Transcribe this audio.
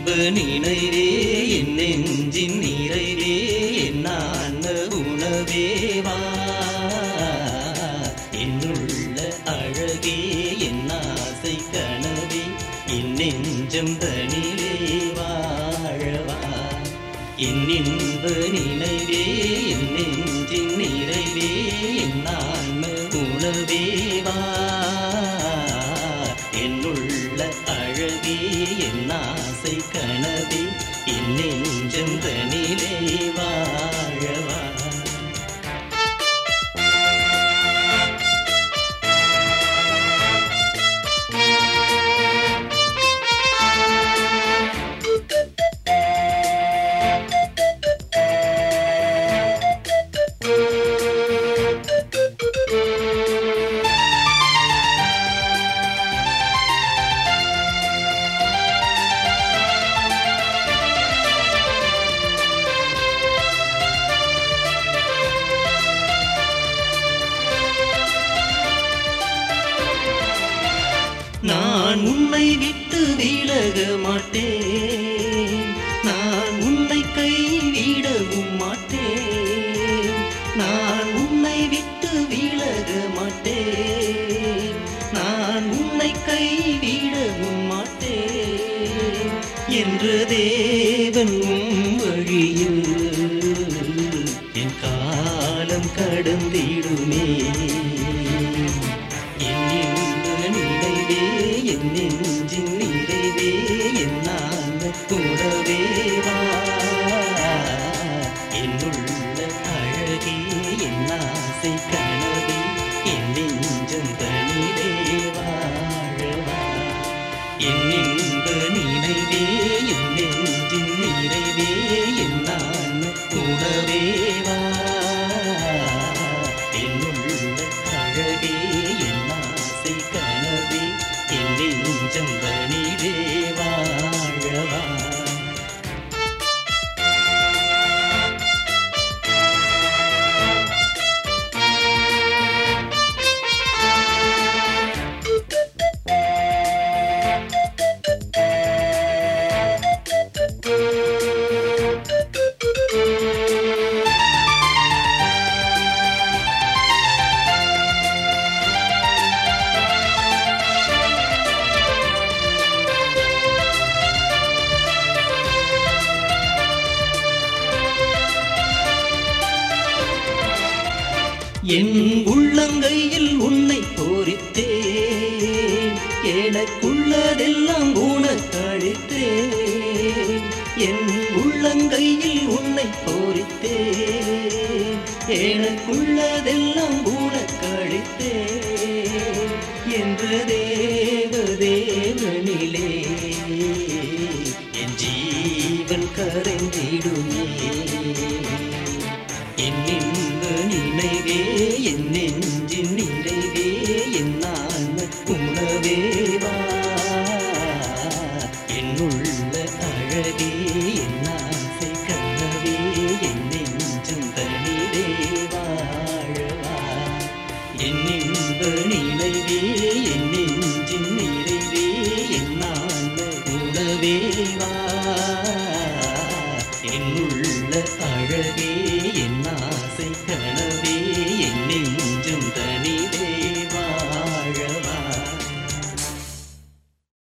இன்ப நினைவே என் நெஞ்சின் நிறைவே என் ஆன்ம உணவேவா என்னுள்ள அழகே என் ஆசை கனவே என் நெஞ்சம் தனிலே வாழவா என் இன்ப நினைவே என் நெஞ்சின் நிறைவே என் ஆன்ம உணவேவா என்னுள்ள அழகே என் ஆசை கனவே என் நெஞ்சம் தனிலே வாழவா நான் உன்னை விட்டு விலக மாட்டேன் நான் உன்னை கைவிடவும் மாட்டேன் நான் உன்னை விட்டு விலக மாட்டேன் நான் உன்னை கைவிடவும் மாட்டேன் என்ற தேவன் உம் வழியில் என் காலம் கடந்திடுமே என் இன்ப நினைவே என் நெஞ்சின் நிறைவே என் ஆன்ம கூடவேவா என்னுள்ள அழகே என் ஆசை கனவே என் நெஞ்சம் தனிலே வாழவா என் இன்ப நினைவே என் நெஞ்சின் நிறைவே என் ஆன்ம கூடவேவா என்னுள்ள அழகே என் ஆசை கனவே என் நெஞ்சம் தனிலே வாழவா என் உள்ளங்கையில் உன்னை போரித்தேன் எனக்குள்ளதெல்லாம் உனக்களித்தேன் என் உள்ளங்கையில் உன்னை போரித்தேன் எனக்குள்ளதெல்லாம் உனக்களித்தேன் என்ற தேவ தேவனிலே என் ஜீவன் கரைந்திடுமே என் இன்ப நினைவே என் நெஞ்சின் நிறைவே என் ஆன்ம உணவேவா என்னுள்ள அழகே என் ஆசை கனவே என் நெஞ்சம் தனிலே வாழவா என் இன்ப நினைவே என் நெஞ்சின் நிறைவே என் ஆன்ம உணவேவா என்னுள்ள அழகே என் ஆசை கனவே என் நெஞ்சும் தனிவே